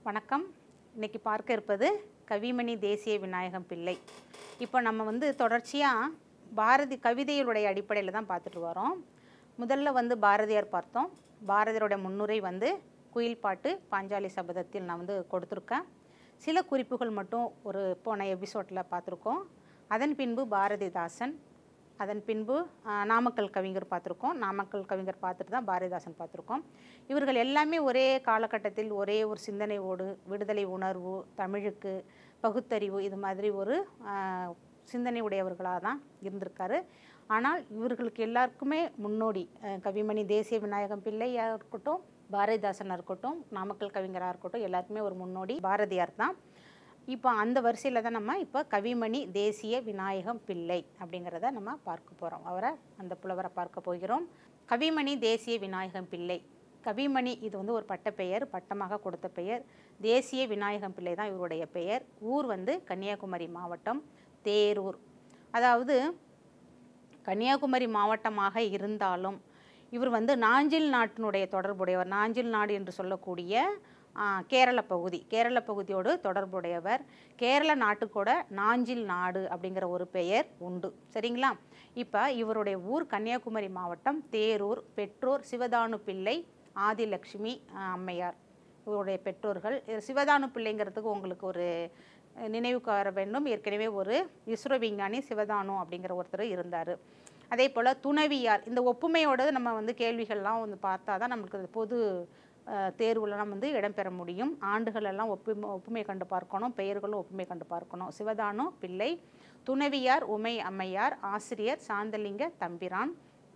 வணக்கம் இன்னைக்கு பார்க்க இருப்பது கவிமணி தேசிய விநாயகம் பிள்ளை இப்போ நம்ம வந்து தொடர்ச்சியாக பாரதி கவிதைகளுடைய அடிப்படையில் தான் பார்த்துட்டு வரோம் முதல்ல வந்து பாரதியார் பார்த்தோம் பாரதியாருடைய முன்னுரை வந்து குயில் பாட்டு பாஞ்சாலி சபதத்தில் நான் வந்து கொடுத்துருக்கேன் சில குறிப்புகள் மட்டும் ஒரு போன எபிசோடில் பார்த்துருக்கோம் அதன் பின்பு பாரதிதாசன் அதன் பின்பு ஆ, நாமக்கல் கவிஞர் பார்த்துருக்கோம் நாமக்கல் கவிஞர் பார்த்துட்டு தான் பாரதிதாசன் பார்த்துருக்கோம் இவர்கள் எல்லாமே ஒரே காலகட்டத்தில் ஒரே ஒரு சிந்தனையோடு விடுதலை உணர்வு தமிழுக்கு பகுத்தறிவு இது மாதிரி ஒரு ஆ, சிந்தனை உடையவர்களாக தான் இருந்திருக்காரு ஆனால் இவர்களுக்கு எல்லாருக்குமே முன்னோடி அஹ், கவிமணி தேசிய விநாயகம் பிள்ளையாக இருக்கட்டும் பாரதிதாசனாக இருக்கட்டும் நாமக்கல் கவிஞராக இருக்கட்டும் எல்லாருக்குமே ஒரு முன்னோடி பாரதியார் தான் இப்போ அந்த வரிசையில் தான் நம்ம இப்போ கவிமணி தேசிய விநாயகம் பிள்ளை அப்படிங்கிறத நம்ம பார்க்க போகிறோம் அவரை அந்த புலவரை பார்க்க போகிறோம் கவிமணி தேசிய விநாயகம் பிள்ளை கவிமணி இது வந்து ஒரு பட்டப்பெயர் பட்டமாக கொடுத்த பெயர் தேசிய விநாயகம் பிள்ளை தான் இவருடைய பெயர் ஊர் வந்து கன்னியாகுமரி மாவட்டம் தேரூர் அதாவது கன்னியாகுமரி மாவட்டமாக இருந்தாலும் இவர் வந்து நாஞ்சில் நாட்டினுடைய தொடர்புடையவர் நாஞ்சில் நாடு என்று சொல்லக்கூடிய ஆ, கேரள பகுதி கேரள பகுதியோடு தொடர்புடையவர் கேரள நாட்டுக்கூட நாஞ்சில் நாடு அப்படிங்கிற ஒரு பெயர் உண்டு சரிங்களா இப்போ இவருடைய ஊர் கன்னியாகுமரி மாவட்டம் தேரூர் பெற்றோர் சிவதானு பிள்ளை ஆதிலக்ஷ்மி ஆ, அம்மையார் இவருடைய பெற்றோர்கள் இது சிவதானு பிள்ளைங்கிறதுக்கு உங்களுக்கு ஒரு அஹ், நினைவுக்கு வர வேண்டும் ஏற்கனவே ஒரு இஸ்ரோ விஞ்ஞானி சிவதானு அப்படிங்கிற ஒருத்தர் இருந்தார் அதே போல் துணவியார் இந்த ஒப்புமையோட நம்ம வந்து கேள்விகள்லாம் வந்து பார்த்தா தான் நமக்கு அது பொது அஹ், தேர்வுலலாம் வந்து இடம்பெற முடியும் ஆண்டுகள் எல்லாம் ஒப்புமை ஒப்புமை கண்டு பார்க்கணும் பெயர்களும் ஒப்புமை கண்டு பார்க்கணும் சிவதானு பிள்ளை துணவியார் உமை அம்மையார் ஆசிரியர் சாந்தலிங்க தம்பிரான்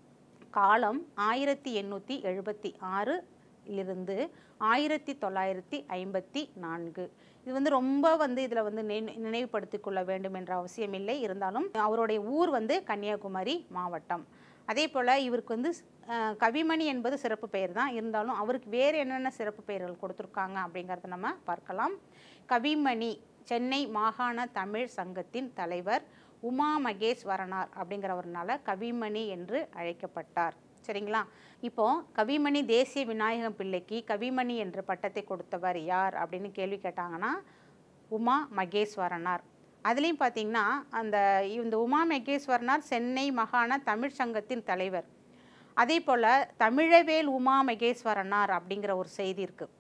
காலம் ஆயிரத்தி எண்ணூற்றி எழுபத்தி ஆறு இலிருந்து ஆயிரத்தி தொள்ளாயிரத்தி ஐம்பத்தி நான்கு இது வந்து ரொம்ப வந்து இதில் வந்து நினை நினைவுபடுத்திக் கொள்ள வேண்டும் என்ற அவசியமில்லை இருந்தாலும் அவருடைய ஊர் வந்து கன்னியாகுமரி மாவட்டம் அதே போல் இவருக்கு வந்து அஹ், கவிமணி என்பது சிறப்பு பெயர் தான் இருந்தாலும் அவருக்கு வேறு என்னென்ன சிறப்பு பெயர்கள் கொடுத்துருக்காங்க அப்படிங்கிறத நம்ம பார்க்கலாம் கவிமணி சென்னை மாகாண தமிழ் சங்கத்தின் தலைவர் உமா மகேஸ்வரனார் அப்படிங்கிறவர்னால கவிமணி என்று அழைக்கப்பட்டார் சரிங்களா இப்போ கவிமணி தேசிய விநாயகம் பிள்ளைக்கு கவிமணி என்ற பட்டத்தை கொடுத்தவர் யார் அப்படின்னு கேள்வி கேட்டாங்கன்னா உமா மகேஸ்வரனார் அதுலேயும் பார்த்தீங்கன்னா அந்த இந்த உமா மகேஸ்வரனார் சென்னை மாகாண தமிழ் சங்கத்தின் தலைவர் அதே போல் தமிழவேல் உமா மகேஸ்வரனார் அப்படிங்கிற ஒரு செய்தி இருக்குது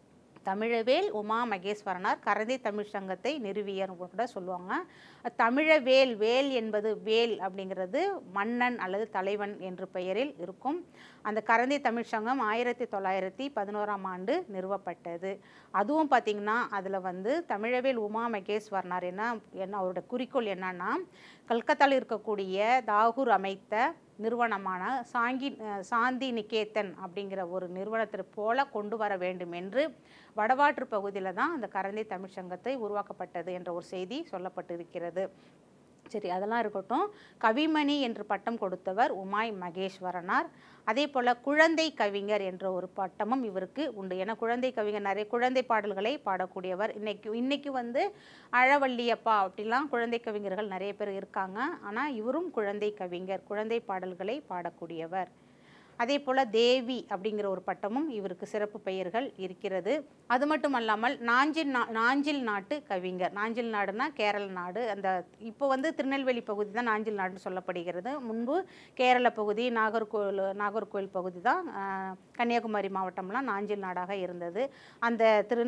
தமிழவேல் உமா மகேஸ்வரனார் கரந்தை தமிழ் சங்கத்தை நிறுவியர் கூட சொல்லுவாங்க தமிழவேல் வேல் என்பது வேல் அப்படிங்கிறது மன்னன் அல்லது தலைவன் என்ற பெயரில் இருக்கும் அந்த கரந்தை தமிழ் சங்கம் ஆயிரத்தி தொள்ளாயிரத்தி பதினோராம் ஆண்டு நிறுவப்பட்டது அதுவும் பார்த்திங்கன்னா அதில் வந்து தமிழவேல் உமா மகேஸ்வரனார் என்ன என்ன அவரோட குறிக்கோள் என்னன்னா கல்கத்தாவில் இருக்கக்கூடிய தாகூர் அமைத்த நிறுவனமான சாங்கி அஹ் சாந்தி நிகேதன் அப்படிங்கிற ஒரு நிறுவனத்தை போல கொண்டு வர வேண்டும் என்று வடவாற்று பகுதியில் தான் அந்த கரந்தை தமிழ் சங்கத்தை உருவாக்கப்பட்டது என்ற ஒரு செய்தி சொல்லப்பட்டிருக்கிறது சரி அதெல்லாம் இருக்கட்டும் கவிமணி என்று பட்டம் கொடுத்தவர் உமாய் மகேஸ்வரனார் அதே போல் குழந்தை கவிஞர் என்ற ஒரு பட்டமும் இவருக்கு உண்டு ஏன்னா குழந்தை கவிஞர் நிறைய குழந்தை பாடல்களை பாடக்கூடியவர் இன்னைக்கு இன்னைக்கு வந்து அழவள்ளியப்பா அப்படிலாம் குழந்தை கவிஞர்கள் நிறைய பேர் இருக்காங்க ஆனால் இவரும் குழந்தை கவிஞர் குழந்தை பாடல்களை பாடக்கூடியவர் அதே போல் தேவி அப்படிங்கிற ஒரு பட்டமும் இவருக்கு சிறப்பு பெயர்கள் இருக்கிறது அது மட்டும் அல்லாமல் நாஞ்சில் நா நாஞ்சில் நாட்டு கவிஞர் நாஞ்சில் நாடுனா கேரள நாடு அந்த இப்போ வந்து திருநெல்வேலி பகுதி தான் நாஞ்சில் நாடுன்னு சொல்லப்படுகிறது முன்பு கேரள பகுதி நாகர்கோவில் நாகர்கோவில் பகுதி தான் ஆஹ், கன்னியாகுமரி மாவட்டம்லாம் நாஞ்சில் நாடாக இருந்தது அந்த திரு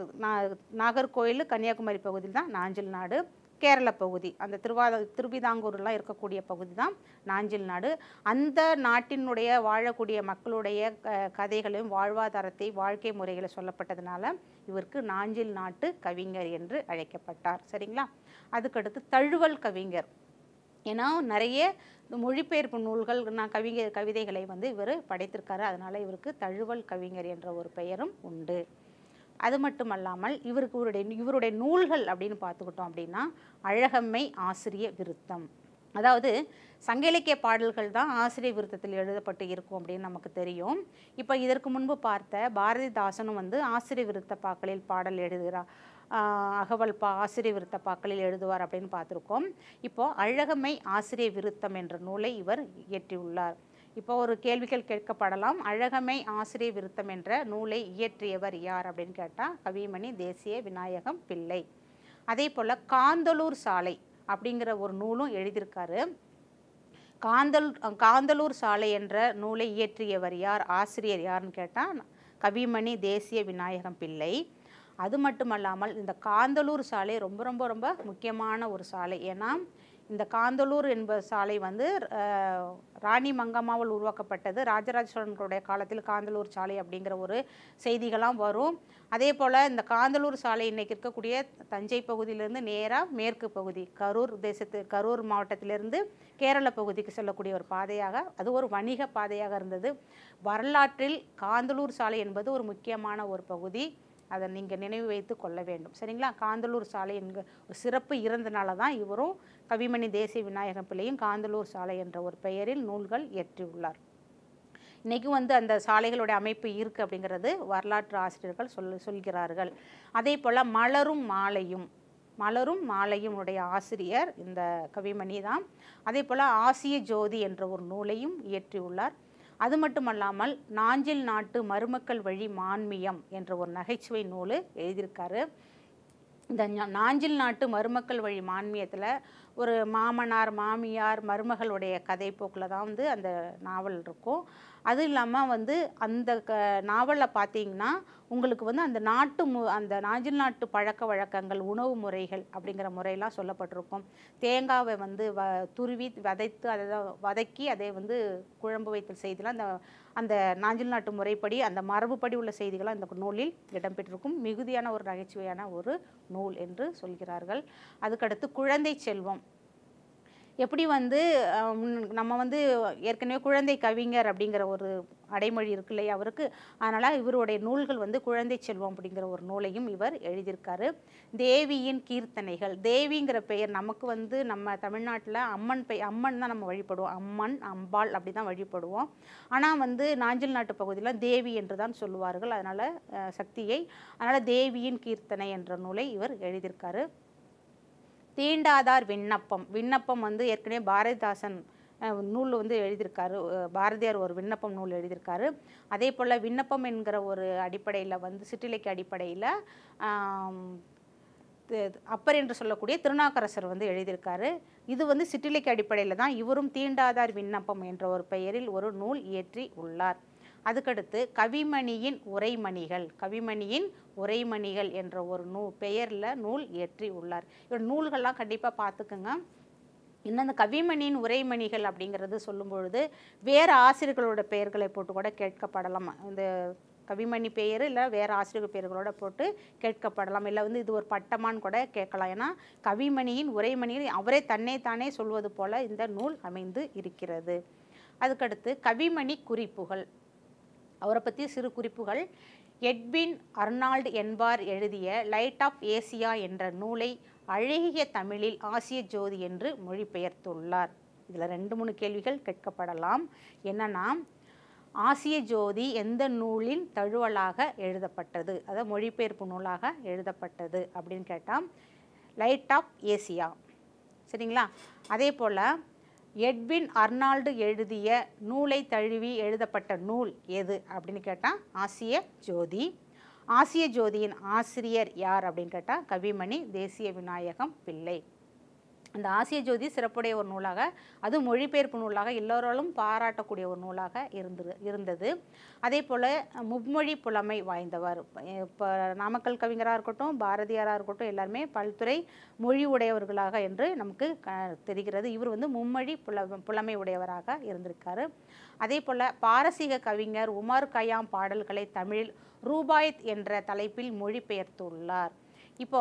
நாகர்கோயில் கன்னியாகுமரி பகுதியில் தான் நாஞ்சில் நாடு கேரள பகுதி அந்த திருவாத திருவிதாங்கூர்லாம் இருக்கக்கூடிய பகுதி தான் நாஞ்சில் நாடு அந்த நாட்டினுடைய வாழக்கூடிய மக்களுடைய க- கதைகளையும் வாழ்வாதாரத்தை வாழ்க்கை முறைகளை சொல்லப்பட்டதுனால இவருக்கு நாஞ்சில் நாட்டு கவிஞர் என்று அழைக்கப்பட்டார் சரிங்களா அதுக்கடுத்து தழுவல் கவிஞர் ஏன்னா நிறைய இந்த மொழிபெயர்ப்பு நூல்கள் நான் கவிஞர் கவிதைகளை வந்து இவர் படைத்திருக்காரு அதனால இவருக்கு தழுவல் கவிஞர் என்ற ஒரு பெயரும் உண்டு அது மட்டும் அல்லாமல் இவருக்கு இவருடைய இவருடைய நூல்கள் அப்படின்னு பார்த்துக்கிட்டோம் அப்படின்னா அழகம்மை ஆசிரிய விருத்தம் அதாவது சங்க இலக்கிய பாடல்கள் தான் ஆசிரிய விருத்தத்தில் எழுதப்பட்டு இருக்கும் அப்படின்னு நமக்கு தெரியும் இப்போ இதற்கு முன்பு பார்த்த பாரதிதாசனும் வந்து ஆசிரிய விருத்த பாக்களில் பாடல் எழுதுகிறார் ஆஹ் அகவல் பா ஆசிரிய விருத்த பாக்களில் எழுதுவார் அப்படின்னு பார்த்துருக்கோம் இப்போ அழகமை ஆசிரிய விருத்தம் என்ற நூலை இவர் இயற்றியுள்ளார் இப்போ ஒரு கேள்விகள் கேட்கப்படலாம் அழகமை ஆசிரிய விருத்தம் என்ற நூலை இயற்றியவர் யார் அப்படின்னு கேட்டால் கவிமணி தேசிய விநாயகம் பிள்ளை அதே போல் காந்தலூர் சாலை அப்படிங்கிற ஒரு நூலும் எழுதியிருக்காரு காந்தல் காந்தலூர் சாலை என்ற நூலை இயற்றியவர் யார் ஆசிரியர் யாருன்னு கேட்டால் கவிமணி தேசிய விநாயகம் பிள்ளை அது மட்டுமல்லாமல் இந்த காந்தலூர் சாலை ரொம்ப ரொம்ப ரொம்ப முக்கியமான ஒரு சாலை ஏன்னா இந்த காந்தலூர் என்ப சாலை வந்து அஹ், ராணி மங்கம்மாவால் உருவாக்கப்பட்டது ராஜராஜ சோழனுடைய காலத்தில் காந்தலூர் சாலை அப்படிங்கிற ஒரு செய்திகளாம் வரும் அதே போல் இந்த காந்தலூர் சாலை இன்னைக்கு இருக்கக்கூடிய தஞ்சை பகுதியிலேருந்து நேராக மேற்கு பகுதி கரூர் தேசத்து கரூர் மாவட்டத்திலிருந்து கேரள பகுதிக்கு செல்லக்கூடிய ஒரு பாதையாக அது ஒரு வணிக பாதையாக இருந்தது வரலாற்றில் காந்தலூர் சாலை என்பது ஒரு முக்கியமான ஒரு பகுதி அதை நீங்கள் நினைவு வைத்து கொள்ள வேண்டும் சரிங்களா காந்தலூர் சாலை என்க ஒரு சிறப்பு இருந்தனால தான் இவரும் கவிமணி தேசிய விநாயகம் பிள்ளையும் காந்தலூர் சாலை என்ற ஒரு பெயரில் நூல்கள் இயற்றியுள்ளார் இன்றைக்கும் வந்து அந்த சாலைகளுடைய அமைப்பு இருக்குது அப்படிங்கிறது வரலாற்று ஆசிரியர்கள் சொல் சொல்கிறார்கள் அதே போல் மலரும் மாலையும் மலரும் மாலையும் உடைய ஆசிரியர் இந்த கவிமணி தான் அதே போல் ஆசிய ஜோதி என்ற ஒரு நூலையும் இயற்றியுள்ளார் அது மட்டுமல்லாமல் நாஞ்சில் நாட்டு மருமக்கள் வழி மான்மியம் என்ற ஒரு நகைச்சுவை நூல் எழுதியிருக்காரு இந்த ஞா- நாஞ்சில் நாட்டு மருமக்கள் வழி மான்மியத்தில் ஒரு மாமனார் மாமியார் மருமகளுடைய கதை போக்கில் தான் வந்து அந்த நாவல் இருக்கும் அது இல்லாமல் வந்து அந்த க நாவலில் பார்த்தீங்கன்னா உங்களுக்கு வந்து அந்த நாட்டு மு அந்த நாஞ்சில் நாட்டு பழக்க வழக்கங்கள் உணவு முறைகள் அப்படிங்கிற முறையெல்லாம் சொல்லப்பட்டிருக்கும் தேங்காவை வந்து வ துருவி வதைத்து அதை தான் வதக்கி அதை வந்து குழம்பு வைத்தல் செய்திலாம் அந்த அந்த நாஞ்சில் நாட்டு முறைப்படி அந்த மரபுப்படி உள்ள செய்திகளாக இந்த நூலில் இடம்பெற்றிருக்கும் மிகுதியான ஒரு நகைச்சுவையான ஒரு நூல் என்று சொல்கிறார்கள் அதுக்கடுத்து குழந்தை செல்வம் எப்படி வந்து அஹ், முன்- நம்ம வந்து ஏற்கனவே குழந்தை கவிஞர் அப்படிங்கிற ஒரு அடைமொழி இருக்கு இல்லையா அவருக்கு அதனால் இவருடைய நூல்கள் வந்து குழந்தை செல்வம் அப்படிங்கிற ஒரு நூலையும் இவர் எழுதியிருக்காரு தேவியின் கீர்த்தனைகள் தேவிங்கிற பெயர் நமக்கு வந்து நம்ம தமிழ்நாட்டில் அம்மன் பெயர் அம்மன் தான் நம்ம வழிபடுவோம் அம்மன் அம்பாள் அப்படி தான் வழிபடுவோம் ஆனால் வந்து நாஞ்சில் நாட்டு பகுதியில் தேவி என்று தான் சொல்லுவார்கள் அதனால் சக்தியை அதனால் தேவியின் கீர்த்தனை என்ற நூலை இவர் எழுதியிருக்காரு தீண்டாதார் விண்ணப்பம் விண்ணப்பம் வந்து ஏற்கனவே பாரதிதாசன் அஹ், நூல் வந்து எழுதியிருக்காரு அஹ், பாரதியார் ஒரு விண்ணப்பம் நூல் எழுதியிருக்காரு அதே போல் விண்ணப்பம் என்கிற ஒரு அடிப்படையில் வந்து சிற்றிலக்கிய அடிப்படையில் அப்பர் என்று சொல்லக்கூடிய திருநாக்கரசர் வந்து எழுதியிருக்காரு இது வந்து சிற்றிலக்கிய அடிப்படையில் தான் இவரும் தீண்டாதார் விண்ணப்பம் என்ற ஒரு பெயரில் ஒரு நூல் இயற்றி உள்ளார் அதுக்கடுத்து கவிமணியின் உரைமணிகள் கவிமணியின் உரைமணிகள் என்ற ஒரு நூ பெயரில் நூல் இயற்றி உள்ளார் இவர் நூல்கள்லாம் கண்டிப்பாக பார்த்துக்குங்க இன்னும் அந்த கவிமணியின் உரைமணிகள் அப்படிங்கிறது சொல்லும் பொழுது வேறு ஆசிரியர்களோட பெயர்களை போட்டு கூட கேட்கப்படலாம் இந்த கவிமணி பெயர் இல்லை வேறு ஆசிரியர் பெயர்களோட போட்டு கேட்கப்படலாம் இல்லை வந்து இது ஒரு பட்டமான்னு கூட கேட்கலாம் ஏன்னா கவிமணியின் உரைமணியில் அவரே தன்னை தானே சொல்வது போல இந்த நூல் அமைந்து இருக்கிறது அதுக்கடுத்து கவிமணி குறிப்புகள் அவரை பற்றி சிறு குறிப்புகள் எட்வின் அர்னால்டு என்பார் எழுதிய லைட் ஆஃப் ஏசியா என்ற நூலை அழகிய தமிழில் ஆசிய ஜோதி என்று மொழிபெயர்த்துள்ளார் இதில் ரெண்டு மூணு கேள்விகள் கேட்கப்படலாம் என்னன்னா ஆசிய ஜோதி எந்த நூலின் தழுவலாக எழுதப்பட்டது அதாவது மொழிபெயர்ப்பு நூலாக எழுதப்பட்டது அப்படின்னு கேட்டால் லைட் ஆஃப் ஏசியா சரிங்களா அதே போல் எட்வின் அர்னால்டு எழுதிய நூலை தழுவி எழுதப்பட்ட நூல் எது அப்படின்னு கேட்டால் ஆசிய ஜோதி ஆசிய ஜோதியின் ஆசிரியர் யார் அப்படின்னு கேட்டால் கவிமணி தேசிய விநாயகம் பிள்ளை அந்த ஆசிய ஜோதி சிறப்புடைய ஒரு நூலாக அது மொழிபெயர்ப்பு நூலாக எல்லோராலும் பாராட்டக்கூடிய ஒரு நூலாக இருந்தது இருந்தது அதே போல் மும்மொழி புலமை வாய்ந்தவர் இப்போ நாமக்கல் கவிஞராக இருக்கட்டும் பாரதியாராக இருக்கட்டும் எல்லாருமே பல்துறை மொழி உடையவர்களாக என்று நமக்கு க தெரிகிறது இவர் வந்து மும்மொழி புல புலமை உடையவராக இருந்திருக்காரு அதே போல் பாரசீக கவிஞர் உமர் கயாம் பாடல்களை தமிழில் ரூபாயத் என்ற தலைப்பில் மொழிபெயர்த்துள்ளார் இப்போ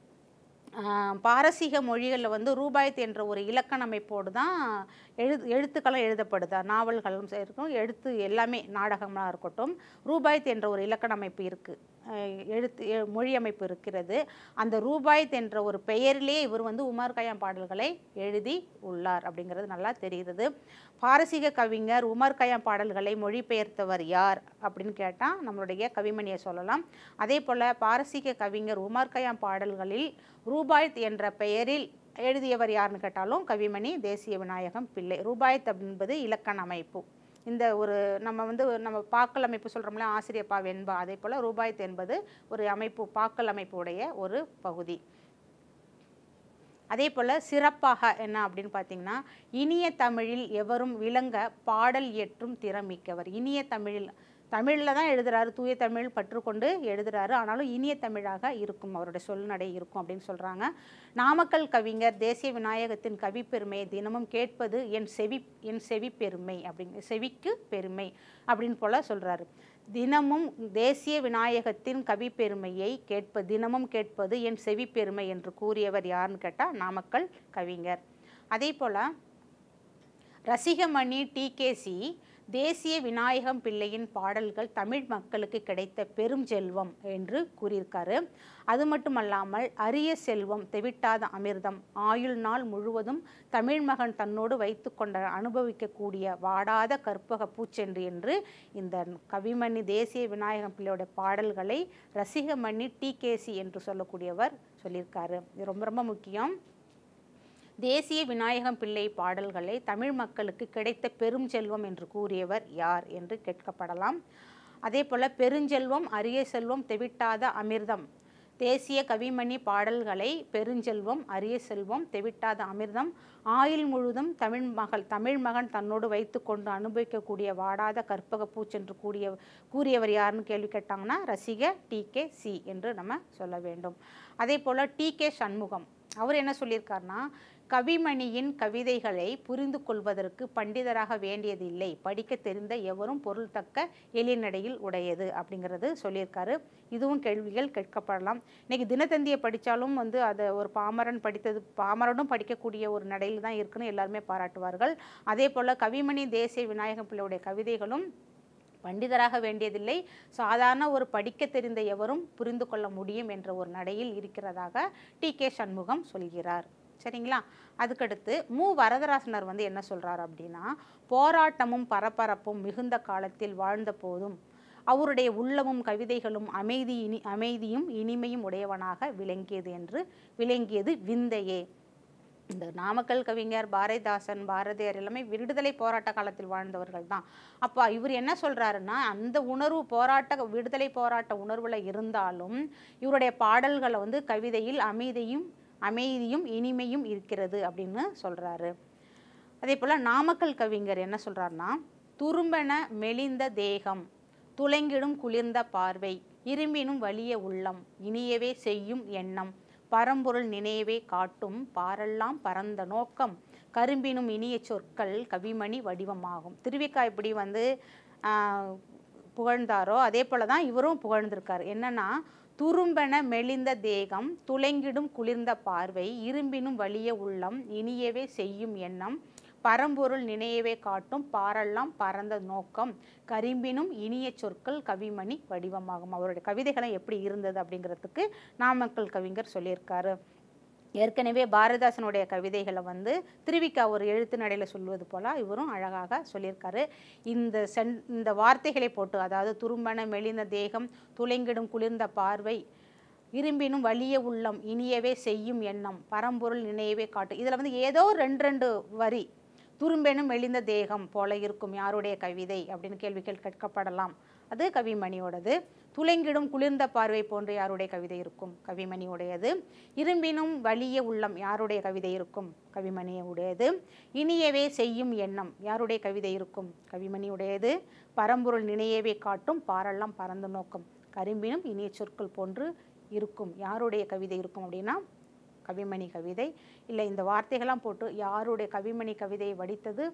ஆஹ் பாரசீக மொழிகளில் வந்து ரூபாயத் என்ற ஒரு இலக்கண அமைப்போடு தான் எழு எழுத்துக்களும் எழுதப்படுது நாவல்களும் சரி இருக்கும் எழுத்து எல்லாமே நாடகமாக இருக்கட்டும் ரூபாயத் என்ற ஒரு இலக்கண அமைப்பு இருக்குது எழுத்து எ- மொழி அமைப்பு இருக்கிறது அந்த ரூபாயத் என்ற ஒரு பெயரிலே இவர் வந்து உமர் கயாம் பாடல்களை எழுதி உள்ளார் அப்படிங்கிறது நல்லா தெரிகிறது பாரசீக கவிஞர் உமர் கயாம் பாடல்களை மொழிபெயர்த்தவர் யார் அப்படின்னு கேட்டால் நம்மளுடைய கவிமணியை சொல்லலாம் அதே போல் பாரசீக கவிஞர் உமர் கயாம் பாடல்களில் ரூபாயத் என்ற பெயரில் எழுதியவர் யாருன்னு கேட்டாலும் கவிமணி தேசிய விநாயகம் பிள்ளை ரூபாயத் என்பது இலக்கண அமைப்பு இந்த ஒரு நம்ம வந்து நம்ம பாக்கல் அமைப்பு சொல்கிறோம்ல ஆசிரியப்பா வெண்பா அதே போல் ரூபாய்த்து என்பது ஒரு அமைப்பு பாக்கல் அமைப்புடைய ஒரு பகுதி அதே போல் சிறப்பாக என்ன அப்படின்னு பார்த்தீங்கன்னா இனிய தமிழில் எவரும் விளங்க பாடல் இயற்றும் திறமிக்கவர் இனிய தமிழில் தமிழில் தான் எழுதுறாரு தூய தமிழ் பற்றுக்கொண்டு எழுதுறாரு ஆனாலும் இனிய தமிழாக இருக்கும் அவருடைய சொல்நடை இருக்கும் அப்படின்னு சொல்கிறாங்க நாமக்கல் கவிஞர் தேசிய விநாயகத்தின் கவிப்பெருமையை தினமும் கேட்பது என் செவி என் செவி பெருமை அப்படிங்க செவிக்கு பெருமை அப்படின்னு போல சொல்கிறாரு தினமும் தேசிய விநாயகத்தின் கவிப்பெருமையை கேட்ப தினமும் கேட்பது என் செவி பெருமை என்று கூறியவர் யாருன்னு கேட்டால் நாமக்கல் கவிஞர் அதே போல் ரசிகமணி டிகேசி தேசிய விநாயகம் பிள்ளையின் பாடல்கள் தமிழ் மக்களுக்கு கிடைத்த பெரும் செல்வம் என்று கூறியிருக்காரு அது மட்டுமல்லாமல் அரிய செல்வம் தெவிட்டாத அமிர்தம் ஆயுள் நாள் முழுவதும் தமிழ் மகன் தன்னோடு வைத்து கொண்ட அனுபவிக்கக்கூடிய வாடாத கற்பக பூச்சென்று என்று இந்த கவிமணி தேசிய விநாயகம் பிள்ளையோட பாடல்களை ரசிகமணி டிகேசி என்று சொல்லக்கூடியவர் சொல்லியிருக்காரு இது ரொம்ப ரொம்ப முக்கியம் தேசிய விநாயகம் பிள்ளை பாடல்களை தமிழ் மக்களுக்கு கிடைத்த பெரும் செல்வம் என்று கூறியவர் யார் என்று கேட்கப்படலாம் அதே போல் பெருஞ்செல்வம் அரிய செல்வம் தெவிட்டாத அமிர்தம் தேசிய கவிமணி பாடல்களை பெருஞ்செல்வம் அரிய செல்வம் தெவிட்டாத அமிர்தம் ஆயுள் முழுதும் தமிழ் மகள் தமிழ் மகன் தன்னோடு வைத்து கொண்டு அனுபவிக்கக்கூடிய வாடாத கற்பக பூச்சென்று கூடிய கூறியவர் யாருன்னு கேள்வி கேட்டாங்கன்னா ரசிக டி கே சி என்று நம்ம சொல்ல வேண்டும் அதே போல் டி கே சண்முகம் அவர் என்ன சொல்லியிருக்காருன்னா கவிமணியின் கவிதைகளை புரிந்து கொள்வதற்கு பண்டிதராக வேண்டியதில்லை படிக்க தெரிந்த எவரும் பொருள் தக்க எளிய நடையில் உடையது அப்படிங்கிறது சொல்லியிருக்காரு இதுவும் கேள்விகள் கேட்கப்படலாம் இன்னைக்கு தினத்தந்தியை படித்தாலும் வந்து அதை ஒரு பாமரன் படித்தது பாமரனும் படிக்கக்கூடிய ஒரு நடையில் தான் இருக்குன்னு எல்லாருமே பாராட்டுவார்கள் அதே போல் கவிமணி தேசிய விநாயகம் பிள்ளையுடைய கவிதைகளும் பண்டிதராக வேண்டியதில்லை சாதாரண ஒரு படிக்க தெரிந்த எவரும் புரிந்து கொள்ள முடியும் என்ற ஒரு நடையில் இருக்கிறதாக டி கே சண்முகம் சொல்கிறார் சரிங்களா அதுக்கடுத்து மு வரதராசனர் வந்து என்ன சொல்றார் அப்படின்னா போராட்டமும் பரபரப்பும் மிகுந்த காலத்தில் வாழ்ந்த போதும் அவருடைய உள்ளமும் கவிதைகளும் அமைதி இனி அமைதியும் இனிமையும் உடையவனாக விளங்கியது என்று விளங்கியது விந்தையே இந்த நாமக்கல் கவிஞர் பாரதிதாசன் பாரதியார் எல்லாமே விடுதலை போராட்ட காலத்தில் வாழ்ந்தவர்கள் தான் அப்போ இவர் என்ன சொல்றாருன்னா அந்த உணர்வு போராட்ட விடுதலை போராட்ட உணர்வுல இருந்தாலும் இவருடைய பாடல்களை வந்து கவிதையில் அமைதியும் அமைதியும் இனிமையும் இருக்கிறது அப்படின்னு சொல்றாரு அதே போல் நாமக்கல் கவிஞர் என்ன சொல்றாருன்னா துரும்பென மெலிந்த தேகம் துளைங்கிடும் குளிர்ந்த பார்வை இரும்பினும் வலிய உள்ளம் இனியவே செய்யும் எண்ணம் பரம்பொருள் நினைவே காட்டும் பாரெல்லாம் பரந்த நோக்கம் கரும்பினும் இனிய சொற்கள் கவிமணி வடிவமாகும் திருவிக்கா இப்படி வந்து ஆஹ், புகழ்ந்தாரோ அதே போல தான் இவரும் புகழ்ந்திருக்கார் என்னன்னா துரும்பென மெலிந்த தேகம் துளைங்கிடும் குளிர்ந்த பார்வை இரும்பினும் வலிய உள்ளம் இனியவே செய்யும் எண்ணம் பரம்பொருள் நினையவே காட்டும் பாரெல்லாம் பரந்த நோக்கம் கரிம்பினும் இனிய சொற்கள் கவிமணி வடிவமாகும் அவருடைய கவிதைகளை எப்படி இருந்தது அப்படிங்கிறதுக்கு நாமக்கல் கவிஞர் சொல்லியிருக்காரு ஏற்கனவே பாரதிதாசனுடைய கவிதைகளை வந்து திருவிக்கா ஒரு எழுத்து நடையில் சொல்வது போல இவரும் அழகாக சொல்லியிருக்காரு இந்த சென் இந்த வார்த்தைகளை போட்டு அதாவது துரும்பன மெலிந்த தேகம் துளைங்கிடும் குளிர்ந்த பார்வை இரும்பினும் வலிய உள்ளம் இனியவே செய்யும் எண்ணம் பரம்பொருள் நினையவே காட்டு இதில் வந்து ஏதோ ரெண்டு ரெண்டு வரி துரும்பெனும் மெலிந்த தேகம் போல இருக்கும் யாருடைய கவிதை அப்படின்னு கேள்விகள் கேட்கப்படலாம் அது கவிமணியோடது துளைங்கிடும் குளிர்ந்த பார்வை போன்று யாருடைய கவிதை இருக்கும் கவிமணியுடையது இரும்பினும் வலிய உள்ளம் யாருடைய கவிதை இருக்கும் கவிமணியுடையது இனியவே செய்யும் எண்ணம் யாருடைய கவிதை இருக்கும் கவிமணியுடையது பரம்பொருள் நினையவே காட்டும் பாரெல்லாம் பரந்த நோக்கம் கரும்பினும் இனிய சொற்கள் போன்று இருக்கும் யாருடைய கவிதை இருக்கும் அப்படின்னா கவிமணி கவிதை இல்லை இந்த வார்த்தைகள்லாம் போட்டு யாருடைய கவிமணி கவிதையை வடித்தது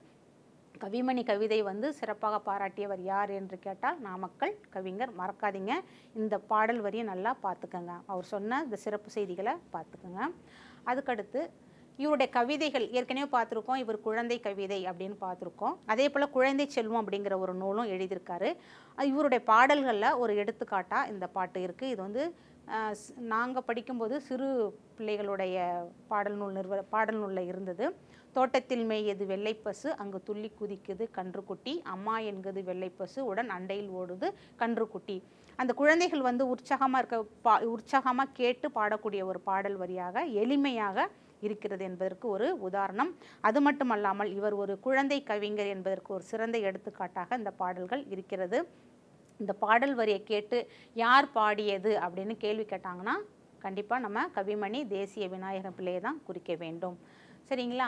கவிமணி கவிதை வந்து சிறப்பாக பாராட்டியவர் யார் என்று கேட்டால் நாமக்கல் கவிஞர் மறக்காதீங்க இந்த பாடல் வரியை நல்லா பார்த்துக்கங்க அவர் சொன்ன இந்த சிறப்பு செய்திகளை பார்த்துக்கங்க அதுக்கடுத்து இவருடைய கவிதைகள் ஏற்கனவே பார்த்துருக்கோம் இவர் குழந்தை கவிதை அப்படின்னு பார்த்துருக்கோம் அதே போல் குழந்தை செல்வம் அப்படிங்கிற ஒரு நூலும் எழுதியிருக்காரு அது இவருடைய பாடல்களில் ஒரு எடுத்துக்காட்டாக இந்த பாட்டு இருக்குது இது வந்து நாங்கள் படிக்கும்போது சிறு பிள்ளைகளுடைய பாடல் நூல் நிறுவ பாடல் நூலில் இருந்தது தோட்டத்தில் மேயது வெள்ளைப்பசு அங்கு துள்ளி குதிக்குது கன்றுக்குட்டி அம்மா என்கிறது வெள்ளைப்பசு உடன் அண்டையில் ஓடுது கன்றுக்குட்டி அந்த குழந்தைகள் வந்து உற்சாகமாக இருக்க பா உற்சாகமாக கேட்டு பாடக்கூடிய ஒரு பாடல் வரியாக எளிமையாக இருக்கிறது என்பதற்கு ஒரு உதாரணம் அது மட்டுமல்லாமல் இவர் ஒரு குழந்தை கவிஞர் என்பதற்கு ஒரு சிறந்த எடுத்துக்காட்டாக இந்த பாடல்கள் இருக்கிறது இந்த பாடல் வரியை கேட்டு யார் பாடியது அப்படின்னு கேள்வி கேட்டாங்கன்னா கண்டிப்பாக நம்ம கவிமணி தேசிய விநாயகர் பிள்ளையை தான் குறிக்க வேண்டும் சரிங்களா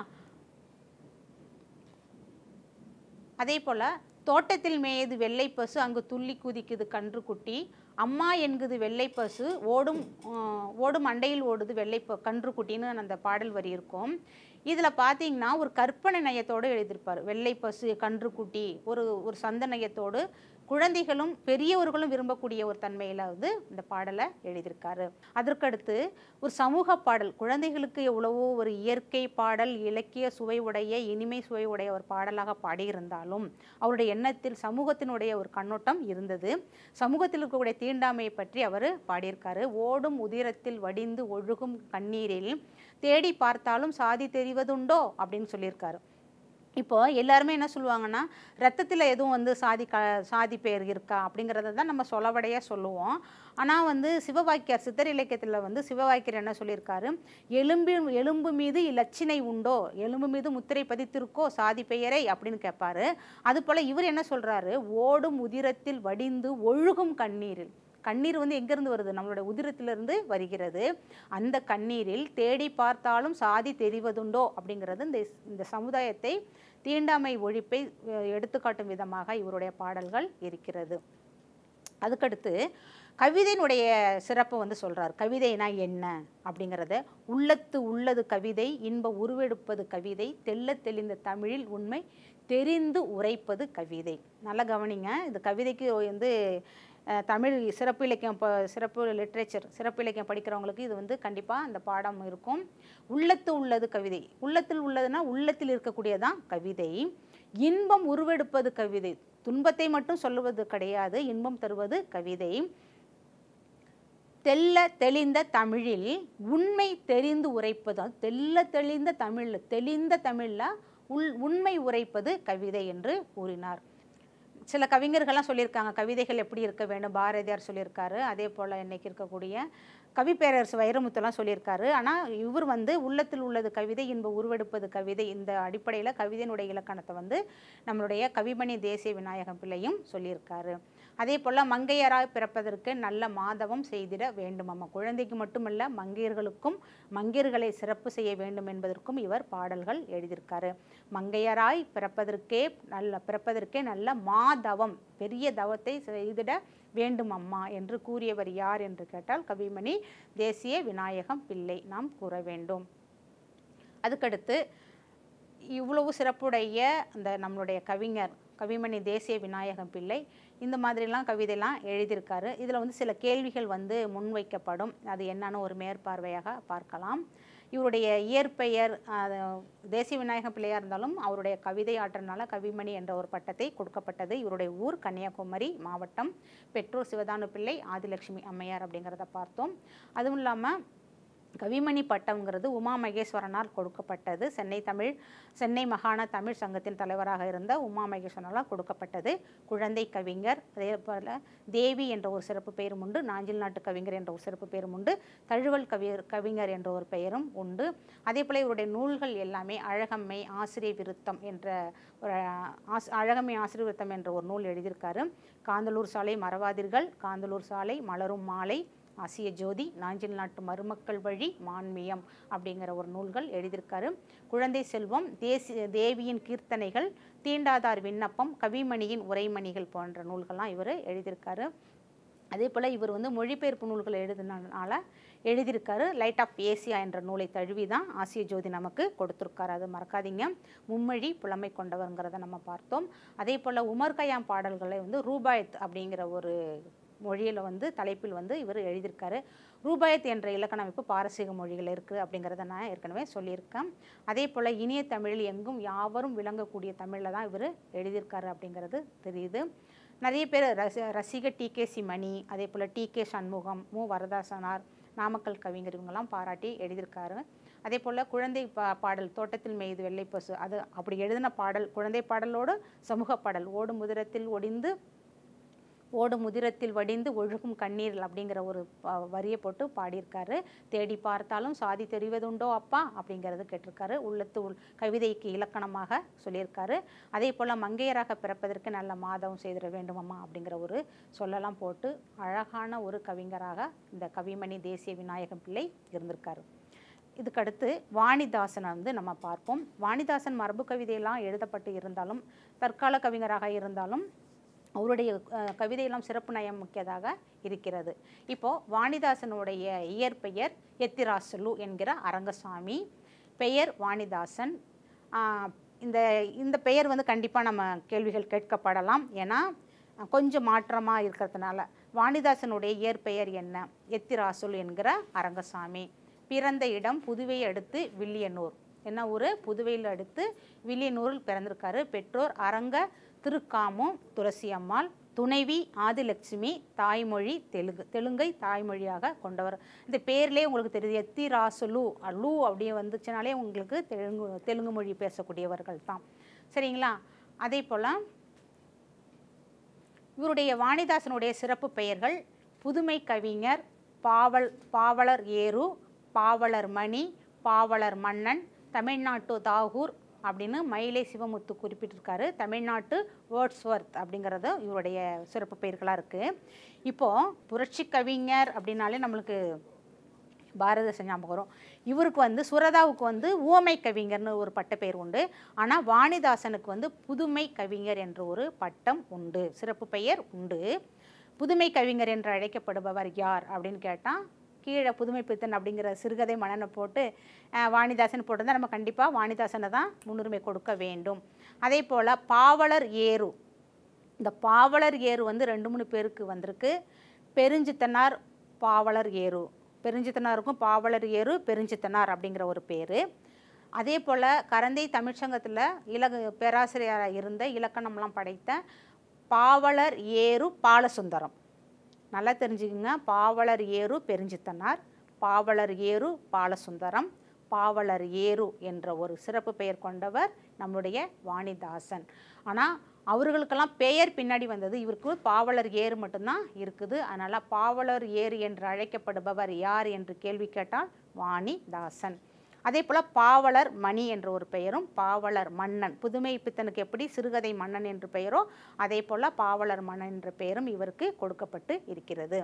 அதே போல் தோட்டத்தில் மேயது வெள்ளை பசு அங்கு துள்ளி குதிக்குது கன்று குட்டி அம்மா என்குது வெள்ளை பசு ஓடும் ஆஹ், ஓடும் அண்டையில் ஓடுது வெள்ளை ப கன்று குட்டின்னு அந்த பாடல் வரி இருக்கும் இதில் பார்த்தீங்கன்னா ஒரு கற்பனை நயத்தோடு எழுதியிருப்பார் வெள்ளை பசு கன்று குட்டி ஒரு ஒரு சந்த நயத்தோடு குழந்தைகளும் பெரியவர்களும் விரும்பக்கூடிய ஒரு தன்மையில் வந்து இந்த பாடலை எழுதியிருக்காரு அதற்கடுத்து ஒரு சமூக பாடல் குழந்தைகளுக்கு எவ்வளவோ ஒரு இயற்கை பாடல் இலக்கிய சுவை உடைய இனிமை சுவை உடைய ஒரு பாடலாக பாடியிருந்தாலும் அவருடைய எண்ணத்தில் சமூகத்தினுடைய ஒரு கண்ணோட்டம் இருந்தது சமூகத்தில் இருக்கக்கூடிய தீண்டாமையை பற்றி அவர் பாடியிருக்காரு ஓடும் உதிரத்தில் வடிந்து ஒழுகும் கண்ணீரில் தேடி பார்த்தாலும் சாதி தெரிவதுண்டோ அப்படின்னு சொல்லியிருக்காரு இப்போ எல்லாருமே என்ன சொல்லுவாங்கன்னா ரத்தத்தில் எதுவும் வந்து சாதி க சாதி பெயர் இருக்கா அப்படிங்கிறத தான் நம்ம சொலவடையாக சொல்லுவோம் ஆனால் வந்து சிவவாக்கியார் சித்தர் இலக்கியத்தில் வந்து சிவவாக்கியர் என்ன சொல்லியிருக்காரு எலும்பு எலும்பு மீது இலச்சினை உண்டோ எலும்பு மீது முத்திரை பதித்திருக்கோ சாதி பெயரை அப்படின்னு கேட்பாரு அதுபோல் இவர் என்ன சொல்கிறாரு ஓடும் உதிரத்தில் வடிந்து ஒழுகும் கண்ணீரில் கண்ணீர் வந்து எங்கேருந்து வருது நம்மளோட உதிரத்திலிருந்து வருகிறது அந்த கண்ணீரில் தேடி பார்த்தாலும் சாதி தெரிவதுண்டோ அப்படிங்கிறது இந்த இந்த சமுதாயத்தை தீண்டாமை ஒழிப்பை அஹ், எடுத்துக்காட்டும் விதமாக இவருடைய பாடல்கள் இருக்கிறது அதுக்கடுத்து கவிதையினுடைய சிறப்பை வந்து சொல்றார் கவிதைனா என்ன அப்படிங்கிறத உள்ளத்து உள்ளது கவிதை இன்ப உருவெடுப்பது கவிதை தெள்ளத் தெளிந்த தமிழில் உண்மை தெரிந்து உரைப்பது கவிதை நல்லா கவனிங்க இந்த கவிதைக்கு வந்து அஹ், தமிழ் சிறப்பு இலக்கியம் ப சிறப்பு லிட்ரேச்சர் சிறப்பு இலக்கியம் படிக்கிறவங்களுக்கு இது வந்து கண்டிப்பாக இந்த பாடம் இருக்கும் உள்ளத்து உள்ளது கவிதை உள்ளத்தில் உள்ளதுன்னா உள்ளத்தில் இருக்கக்கூடியதான் கவிதை இன்பம் உருவெடுப்பது கவிதை துன்பத்தை மட்டும் சொல்லுவது கிடையாது இன்பம் தருவது கவிதை தெல்ல தெளிந்த தமிழில் உண்மை தெரிந்து உரைப்பது அது தெல்ல தெளிந்த தமிழ் தெளிந்த தமிழில் உள் உண்மை உரைப்பது கவிதை என்று கூறினார் சில கவிஞர்கள்லாம் சொல்லியிருக்காங்க கவிதைகள் எப்படி இருக்க வேண்டும் பாரதியார் சொல்லியிருக்காரு அதே போல் இன்னைக்கு இருக்கக்கூடிய கவிப்பேரரசு வைரமுத்துலாம் சொல்லியிருக்காரு ஆனால் இவர் வந்து உள்ளத்தில் உள்ளது கவிதை இன்ப உருவெடுப்பது கவிதை இந்த அடிப்படையில் கவிதையினுடைய இலக்கணத்தை வந்து நம்மளுடைய கவிமணி தேசிய விநாயகம் பிள்ளையும் சொல்லியிருக்காரு அதே போல் மங்கையராய் பிறப்பதற்கு நல்ல மாதவம் செய்திட வேண்டும் அம்மா குழந்தைக்கு மட்டுமல்ல மங்கையர்களுக்கும் மங்கையர்களை சிறப்பு செய்ய வேண்டும் என்பதற்கும் இவர் பாடல்கள் எழுதியிருக்காரு மங்கையராய் பிறப்பதற்கே நல்ல பிறப்பதற்கே நல்ல மாதவம் பெரிய தவத்தை செய்திட வேண்டும் அம்மா என்று கூறியவர் யார் என்று கேட்டால் கவிமணி தேசிய விநாயகம் பிள்ளை நாம் கூற வேண்டும் அதுக்கடுத்து இவ்வளவு சிறப்புடைய அந்த நம்மளுடைய கவிஞர் கவிமணி தேசிய விநாயகம் பிள்ளை இந்த மாதிரிலாம் கவிதைலாம் எழுதியிருக்காரு இதில் வந்து சில கேள்விகள் வந்து முன்வைக்கப்படும் அது என்னன்னு ஒரு மேற்பார்வையாக பார்க்கலாம் இவருடைய இயற்பெயர் அது, தேசிய விநாயகம் பிள்ளையாக இருந்தாலும் அவருடைய கவிதை ஆற்றனால கவிமணி என்ற ஒரு பட்டத்தை கொடுக்கப்பட்டது இவருடைய ஊர் கன்னியாகுமரி மாவட்டம் பெற்றோர் சிவதானு பிள்ளை ஆதிலட்சுமி அம்மையார் அப்படிங்கிறத பார்த்தோம் அதுவும் இல்லாமல் கவிமணி பட்டம்ங்கிறது உமா மகேஸ்வரனால் கொடுக்கப்பட்டது சென்னை தமிழ் சென்னை மாகாண தமிழ் சங்கத்தின் தலைவராக இருந்த உமா மகேஸ்வரனால் கொடுக்கப்பட்டது குழந்தை கவிஞர் அதே போல் தேவி என்ற ஒரு சிறப்பு பெயரும் உண்டு நாஞ்சில் நாட்டு கவிஞர் என்ற ஒரு சிறப்பு பெயரும் உண்டு தழுவல் கவியர் கவிஞர் என்ற ஒரு பெயரும் உண்டு அதே போல் இவருடைய நூல்கள் எல்லாமே அழகம்மை ஆசிரிய விருத்தம் என்ற ஒரு ஆஸ் அழகம்மை ஆசிரிய விருத்தம் என்ற ஒரு நூல் எழுதியிருக்காரு காந்தலூர் சாலை மறவாதீர்கள் காந்தலூர் சாலை மலரும் மாலை ஆசிய ஜோதி நாஞ்சில் நாட்டு மருமக்கள் வழி மான்மியம் அப்படிங்கிற ஒரு நூல்கள் எழுதியிருக்காரு குழந்தை செல்வம் தேசிய தேவியின் கீர்த்தனைகள் தீண்டாதார் விண்ணப்பம் கவிமணியின் உரைமணிகள் போன்ற நூல்கள்லாம் இவர் எழுதியிருக்காரு அதே போல் இவர் வந்து மொழிபெயர்ப்பு நூல்கள் எழுதினால எழுதியிருக்காரு லைட் ஆஃப் ஏசியா என்ற நூலை தழுவி தான் ஆசிய ஜோதி நமக்கு கொடுத்துருக்காரு அது மறக்காதீங்க மும்மொழி புலமை கொண்டவருங்கிறத நம்ம பார்த்தோம் அதே போல் உமர் கயாம் பாடல்களை வந்து ரூபாயத் அப்படிங்கிற ஒரு மொழியில் வந்து தலைப்பில் வந்து இவர் எழுதியிருக்காரு ரூபாயத் என்ற இலக்கண அமைப்பு பாரசீக மொழிகள் இருக்குது அப்படிங்கிறத நான் ஏற்கனவே சொல்லியிருக்கேன் அதே போல் இனிய தமிழில் எங்கும் யாவரும் விளங்கக்கூடிய தமிழில் தான் இவர் எழுதியிருக்காரு அப்படிங்கிறது தெரியுது நிறைய பேர் ரசி ரசிக டி கே சி மணி அதே போல் டி கே சண்முகம் மு வரதாசனார் நாமக்கல் கவிஞர் இவங்கெல்லாம் பாராட்டி எழுதியிருக்காரு அதே போல் குழந்தை பா பாடல் தோட்டத்தில் மேய்து வெள்ளை பசு அது அப்படி எழுதின பாடல் குழந்தை பாடலோடு சமூக பாடல் ஓடும் முதிரத்தில் ஒடிந்து ஓடு முதிரத்தில் வடிந்து ஒழுகும் கண்ணீர் அப்படிங்கிற ஒரு ப- வரியை போட்டு பாடியிருக்காரு தேடி பார்த்தாலும் சாதி தெரிவதுண்டோ அப்பா அப்படிங்கிறது கேட்டிருக்காரு உள்ளத்து உள் கவிதைக்கு இலக்கணமாக சொல்லியிருக்காரு அதே போல் மங்கையராக பிறப்பதற்கு நல்ல மாதவம் செய்திட வேண்டுமம்மா அப்படிங்கிற ஒரு சொல்லலாம் போட்டு அழகான ஒரு கவிஞராக இந்த கவிமணி தேசிய விநாயகம் பிள்ளை இருந்திருக்காரு இதுக்கடுத்து வாணிதாசனை வந்து நம்ம பார்ப்போம் வாணிதாசன் மரபு கவிதையெல்லாம் எழுதப்பட்டு இருந்தாலும் தற்கால கவிஞராக இருந்தாலும் அவருடைய அஹ், கவிதையெல்லாம் சிறப்பு நயம் முக்கியதாக இருக்கிறது இப்போது வாணிதாசனுடைய இயற்பெயர் எத்திராசலு என்கிற அரங்கசாமி பெயர் வாணிதாசன் ஆஹ், இந்த இந்த பெயர் வந்து கண்டிப்பாக நம்ம கேள்விகள் கேட்கப்படலாம் ஏன்னா அஹ், கொஞ்சம் மாற்றமாக இருக்கிறதுனால வாணிதாசனுடைய இயற்பெயர் என்ன எத்திராசுல் என்கிற அரங்கசாமி பிறந்த இடம் புதுவையை அடுத்து வில்லியனூர் என்ன ஊர் புதுவையில் அடுத்து வில்லியனூரில் பிறந்திருக்காரு பெற்றோர் அரங்க திருக்காமு துளசி அம்மாள் துணைவி ஆதிலட்சுமி தாய்மொழி தெலுங்கு தெலுங்கை தாய்மொழியாக கொண்டவர் இந்த பேர்லேயே உங்களுக்கு தெரியுது எத்திராசுலு லூ அப்படியே வந்துச்சுனாலே உங்களுக்கு தெலுங்கு தெலுங்கு மொழி பேசக்கூடியவர்கள் தான் சரிங்களா அதே போல் இவருடைய வாணிதாசனுடைய சிறப்பு பெயர்கள் புதுமை கவிஞர் பாவல் பாவலர் ஏரு பாவலர் மணி பாவலர் மன்னன் தமிழ்நாட்டு தாகூர் அப்படின்னு மயிலை சிவமுத்து குறிப்பிட்டிருக்காரு தமிழ்நாட்டு வேர்ட்ஸ்வர்த் அப்படிங்கிறது இவருடைய சிறப்பு பெயர்களாக இருக்குது இப்போது புரட்சி கவிஞர் அப்படின்னாலே நம்மளுக்கு பாரதிதாசன் ஞாபகம் வரும் இவருக்கு வந்து சுரதாவுக்கு வந்து ஊமை கவிஞர்னு ஒரு பட்டப்பெயர் உண்டு ஆனால் வாணிதாசனுக்கு வந்து புதுமை கவிஞர் என்ற ஒரு பட்டம் உண்டு சிறப்பு பெயர் உண்டு புதுமை கவிஞர் என்று அழைக்கப்படுபவர் யார் அப்படின்னு கேட்டால் கீழே புதுமை பித்தன் அப்படிங்கிற சிறுகதை மன்னனை போட்டு அஹ், வாணிதாசன் போட்டிருந்தா நம்ம கண்டிப்பாக வாணிதாசனை தான் முன்னுரிமை கொடுக்க வேண்டும் அதே போல் பாவலர் ஏரு இந்த பாவலர் ஏறு வந்து ரெண்டு மூணு பேருக்கு வந்திருக்கு பெருஞ்சித்தனார் பாவலர் ஏறு பெருஞ்சித்தனாருக்கும் பாவலர் ஏறு பெருஞ்சித்தனார் அப்படிங்கிற ஒரு பேர் அதே போல் கரந்தை தமிழ்ச்சங்கத்தில் இலக பேராசிரியராக இருந்த இலக்கணம்லாம் படைத்த பாவலர் ஏறு பாலசுந்தரம் நல்லா தெரிஞ்சுக்கங்க பாவலர் ஏறு பெருஞ்சித்தனார் பாவலர் ஏறு பாலசுந்தரம் பாவலர் ஏறு என்ற ஒரு சிறப்பு பெயர் கொண்டவர் நம்முடைய வாணிதாசன் ஆனால் அவர்களுக்கெல்லாம் பெயர் பின்னாடி வந்தது இவருக்கு பாவலர் ஏறு மட்டும்தான் இருக்குது அதனால் பாவலர் ஏறு என்று அழைக்கப்படுபவர் யார் என்று கேள்வி கேட்டால் வாணிதாசன் அதே போல் பாவலர் மணி என்ற ஒரு பெயரும் பாவலர் மன்னன் புதுமை பித்தனுக்கு எப்படி சிறுகதை மன்னன் என்று பெயரோ அதே போல் பாவலர் மன்னன் என்ற பெயரும் இவருக்கு கொடுக்கப்பட்டு இருக்கிறது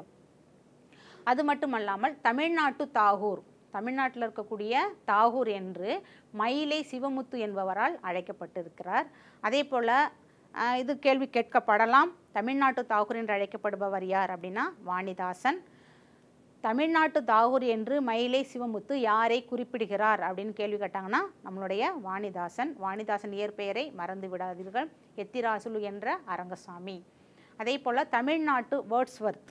அது மட்டுமல்லாமல் தமிழ்நாட்டு தாகூர் தமிழ்நாட்டில் இருக்கக்கூடிய தாகூர் என்று மயிலை சிவமுத்து என்பவரால் அழைக்கப்பட்டிருக்கிறார் அதே போல் இது கேள்வி கேட்கப்படலாம் தமிழ்நாட்டு தாகூர் என்று அழைக்கப்படுபவர் யார் அப்படின்னா வாணிதாசன் தமிழ்நாட்டு தாகூர் என்று மயிலை சிவமுத்து யாரை குறிப்பிடுகிறார் அப்படின்னு கேள்வி கேட்டாங்கன்னா நம்மளுடைய வாணிதாசன் வாணிதாசன் இயற்பெயரை மறந்து விடாதீர்கள் எத்திராசுலு என்ற அரங்கசாமி அதே போல் தமிழ்நாட்டு வேர்ட்ஸ்வர்த்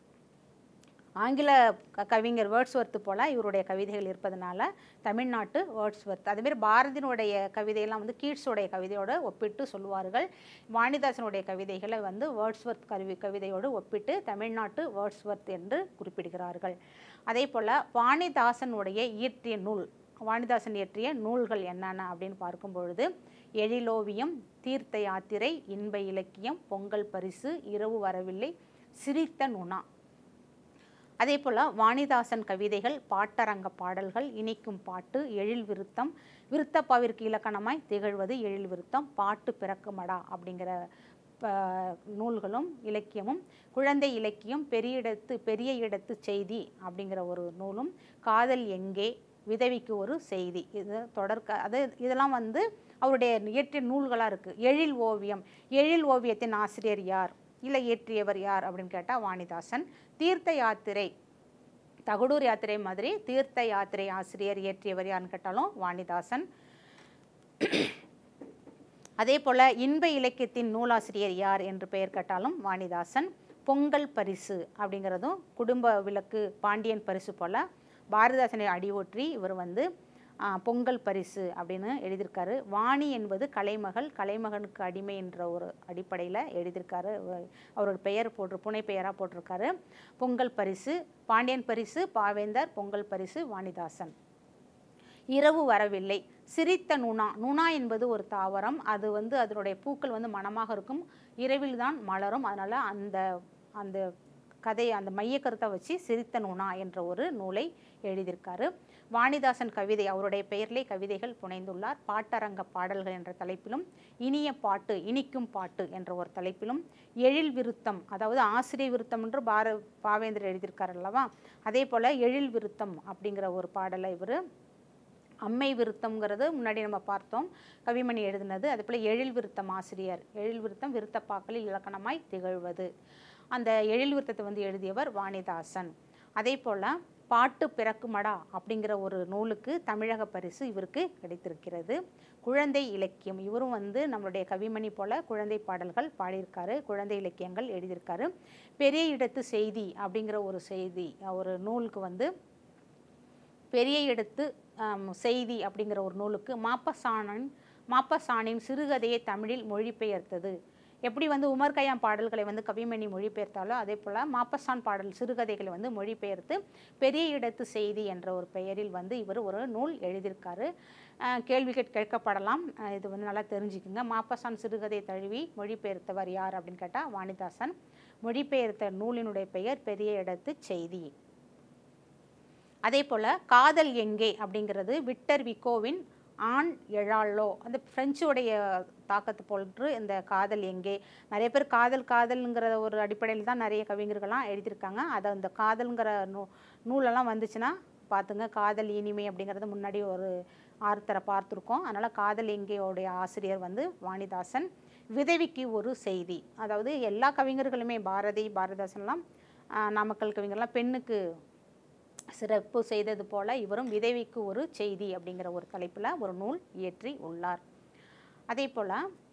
ஆங்கில க- கவிஞர் வேர்ட்ஸ்வர்த் போல் இவருடைய கவிதைகள் இருப்பதனால தமிழ்நாட்டு வேர்ட்ஸ்வர்த் அதேமாரி பாரதியினுடைய கவிதையெல்லாம் வந்து கீட்ஸுடைய கவிதையோடு ஒப்பிட்டு சொல்லுவார்கள் வாணிதாசனுடைய கவிதைகளை வந்து வேர்ட்ஸ்வர்த் கவி கவிதையோடு ஒப்பிட்டு தமிழ்நாட்டு வேர்ட்ஸ்வர்த் என்று குறிப்பிடுகிறார்கள் அதே போல் வாணிதாசனுடைய இயற்றிய நூல் வாணிதாசன் இயற்றிய நூல்கள் என்னென்ன அப்படின்னு பார்க்கும் பொழுது எழிலோவியம் தீர்த்த யாத்திரை இன்ப இலக்கியம் பொங்கல் பரிசு இரவு வரவில்லை சிரித்த நுணா அதே போல் வாணிதாசன் கவிதைகள் பாட்டரங்க பாடல்கள் இனிக்கும் பாட்டு எழில் விருத்தம் விருத்தப்பாவிற்கு இலக்கணமாய் திகழ்வது எழில் விருத்தம் பாட்டு பிறக்குமடா அப்படிங்கிற ப- நூல்களும் இலக்கியமும் குழந்தை இலக்கியம் பெரிய இடத்து பெரிய இடத்து செய்தி அப்படிங்கிற ஒரு நூலும் காதல் எங்கே விதவிக்கு ஒரு செய்தி இது தொடர்க அது இதெல்லாம் வந்து அவருடைய இயற்றிய நூல்களாக இருக்குது எழில் ஓவியம் எழில் ஓவியத்தின் ஆசிரியர் யார் இல்லை இயற்றியவர் யார் அப்படின்னு கேட்டால் வாணிதாசன் தீர்த்த யாத்திரை தகடூர் யாத்திரை மாதிரி தீர்த்த யாத்திரை ஆசிரியர் இயற்றியவர் யாருன்னு கேட்டாலும் வாணிதாசன் அதே போல் இன்ப இலக்கியத்தின் நூலாசிரியர் யார் என்று பெயர் கேட்டாலும் வாணிதாசன் பொங்கல் பரிசு அப்படிங்கிறதும் குடும்ப விளக்கு பாண்டியன் பரிசு போல் பாரதிதாசனை அடிவொற்றி இவர் வந்து ஆ, பொங்கல் பரிசு அப்படின்னு எழுதியிருக்காரு வாணி என்பது கலைமகள் கலைமகனுக்கு அடிமை என்ற ஒரு அடிப்படையில் எழுதியிருக்காரு அவ- அவரோட பெயர் போட்டு புனை பெயராக போட்டிருக்காரு பொங்கல் பரிசு பாண்டியன் பரிசு பாவேந்தர் பொங்கல் பரிசு வாணிதாசன் இரவு வரவில்லை சிரித்த நுணா நுணா என்பது ஒரு தாவரம் அது வந்து அதனுடைய பூக்கள் வந்து மணமாக இருக்கும் இரவில் தான் மலரும் அதனால் அந்த அந்த கதை அந்த மையக்கருத்தை வச்சு சிரித்த நூனா என்ற ஒரு நூலை எழுதியிருக்காரு வாணிதாசன் கவிதை அவருடைய பெயரிலே கவிதைகள் புனைந்துள்ளார் பாட்டரங்க பாடல்கள் என்ற தலைப்பிலும் இனிய பாட்டு இனிக்கும் பாட்டு என்ற ஒரு தலைப்பிலும் எழில் விருத்தம் அதாவது ஆசிரிய விருத்தம் என்று பார பாவேந்தர் எழுதியிருக்கார் அல்லவா அதே போல் எழில் விருத்தம் அப்படிங்கிற ஒரு பாடலை இவர் அம்மை விருத்தம்ங்கிறது முன்னாடி நம்ம பார்த்தோம் கவிமணி எழுதினது அதே போல் எழில் விருத்தம் ஆசிரியர் எழில் விருத்தம் விருத்தப்பாக்களில் இலக்கணமாய் திகழ்வது அந்த எழில் விருத்தத்தை வந்து எழுதியவர் வாணிதாசன் அதே போல் பாட்டு பிறக்குமடா அப்படிங்கிற ஒரு நூலுக்கு தமிழக பரிசு இவருக்கு கிடைத்திருக்கிறது குழந்தை இலக்கியம் இவரும் வந்து நம்மளுடைய கவிமணி போல குழந்தை பாடல்கள் பாடியிருக்காரு குழந்தை இலக்கியங்கள் எழுதியிருக்காரு பெரிய இடத்து செய்தி அப்படிங்கிற ஒரு செய்தி ஒரு நூலுக்கு வந்து பெரிய இடத்து ஆம், செய்தி அப்படிங்கிற ஒரு நூலுக்கு மாப்பசானன் மாப்பசானின் சிறுகதையை தமிழில் மொழிபெயர்த்தது எப்படி வந்து உமர் கய்யாம் பாடல்களை வந்து கவிமணி மொழிபெயர்த்தாலோ அதே போல் மாப்பசான் பாடல் சிறுகதைகளை வந்து மொழிபெயர்த்து பெரிய இடத்து செய்தி என்ற ஒரு பெயரில் வந்து இவர் ஒரு நூல் எழுதியிருக்காரு அஹ், கேள்விகள் கேட்கப்படலாம் அஹ், இது வந்து நல்லா தெரிஞ்சுக்குங்க மாப்பசான் சிறுகதை தழுவி மொழிபெயர்த்தவர் யார் அப்படின்னு கேட்டால் வாணிதாசன் மொழிபெயர்த்த நூலினுடைய பெயர் பெரிய இடத்து செய்தி அதே போல் காதல் எங்கே அப்படிங்கிறது விக்டர் விக்கோவின் ஆண் எழாலோ அந்த பிரெஞ்சுடைய தாக்கத்தை போன்று இந்த காதல் எங்கே நிறைய பேர் காதல் காதல்ங்கிற ஒரு அடிப்படையில் தான் நிறைய கவிஞர்கள்லாம் எழுதியிருக்காங்க அதை அந்த காதல்ங்கிற நூ நூலெல்லாம் வந்துச்சுன்னா பார்த்துங்க காதல் இனிமை அப்படிங்கிறது முன்னாடி ஒரு ஆர்த்தரை பார்த்துருக்கோம் அதனால் காதல் எங்கேயோடைய ஆசிரியர் வந்து வாணிதாசன் விதவிக்கு ஒரு செய்தி அதாவது எல்லா கவிஞர்களுமே பாரதி பாரதிதாசன்லாம் ஆஹ், நாமக்கல் கவிஞர்லாம் பெண்ணுக்கு சிறப்பு செய்தது போல இவரும் விதவிக்கு ஒரு செய்தி அப்படிங்கிற ஒரு தலைப்பில் ஒரு நூல் இயற்றி உள்ளார் அதே போல்